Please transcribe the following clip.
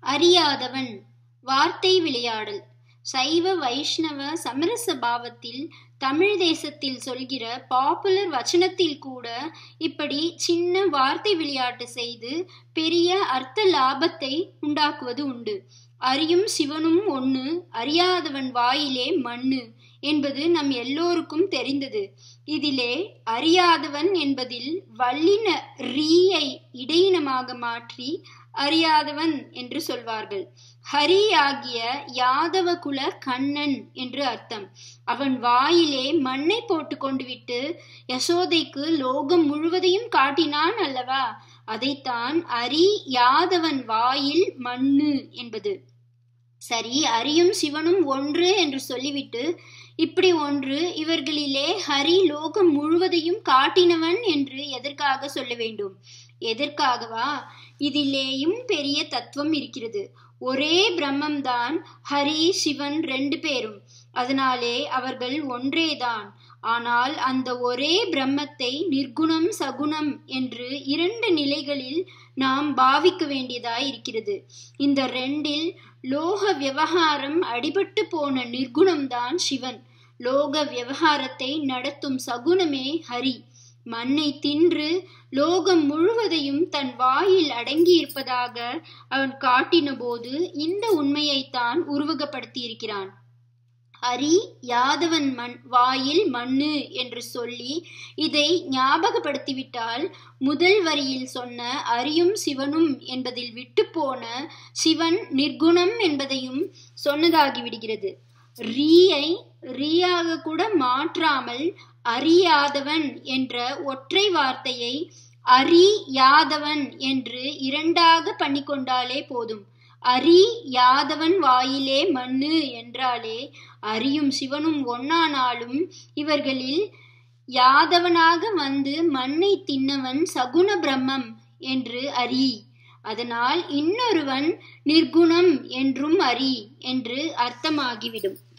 அறியாதவன் வார்த்தை விளையாடல் சைவ வைஷ்ணவ சமரச பாவத்தில் தமிழ் தேசத்தில் சொல்கிற பாப்புலர் வச்சனத்தில் கூட இப்படி சின்ன வார்த்தை விளையாட்டு செய்து பெரிய அர்த்த லாபத்தை உண்டாக்குவது உண்டு அறியும் சிவனும் ஒண்ணு அறியாதவன் வாயிலே மண்ணு என்பது நம் எல்லோருக்கும் தெரிந்தது இதிலே அறியாதவன் என்பதில் வல்லின ரீயை இடையினமாக மாற்றி அறியாதவன் என்று சொல்வார்கள் ஹரி ஆகிய யாதவ குல கண்ணன் என்று அர்த்தம் அவன் வாயிலே மண்ணை போட்டு கொண்டு விட்டு யசோதைக்கு லோகம் முழுவதையும் காட்டினான் அல்லவா அதைத்தான் அரி யாதவன் வாயில் மண்ணு என்பது சரி அரியும் சிவனும் ஒன்று என்று சொல்லிவிட்டு இப்படி ஒன்று இவர்களிலே ஹரி லோகம் முழுவதையும் காட்டினவன் என்று எதற்காக சொல்ல வேண்டும் எதற்காகவா இதிலேயும் பெரிய தத்துவம் இருக்கிறது ஒரே பிரம்மம்தான் ஹரி சிவன் ரெண்டு பேரும் அதனாலே அவர்கள் ஒன்றேதான் ஆனால் அந்த ஒரே பிரம்மத்தை நிர்குணம் சகுணம் என்று இரண்டு நிலைகளில் நாம் பாவிக்க வேண்டியதாய் இருக்கிறது இந்த ரெண்டில் லோக விவகாரம் அடிபட்டு போன நிர்குணம்தான் சிவன் லோக விவகாரத்தை நடத்தும் சகுனமே ஹரி மண்ணை தின்று லோகம் முழுவதையும் தன் வாயில் அடங்கியிருப்பதாக அவன் காட்டின போது இந்த உண்மையைத்தான் உருவகப்படுத்தியிருக்கிறான் அரி யாதவன் மண் வாயில் மண்ணு என்று சொல்லி இதை ஞாபகப்படுத்திவிட்டால் முதல் வரியில் சொன்ன அரியும் சிவனும் என்பதில் விட்டு போன சிவன் நிர்குணம் என்பதையும் சொன்னதாகி விடுகிறது ரீயை ரீயாக கூட மாற்றாமல் அறியாதவன் என்ற ஒற்றை வார்த்தையை அரி யாதவன் என்று இரண்டாக பண்ணிக்கொண்டாலே போதும் அரி யாதவன் வாயிலே மண்ணு என்றாலே அரியும் சிவனும் ஒன்னானாலும் இவர்களில் யாதவனாக வந்து மண்ணை தின்னவன் சகுண பிரம்மம் என்று அறி அதனால் இன்னொருவன் நிர்குணம் என்றும் அறி என்று அர்த்தமாகிவிடும்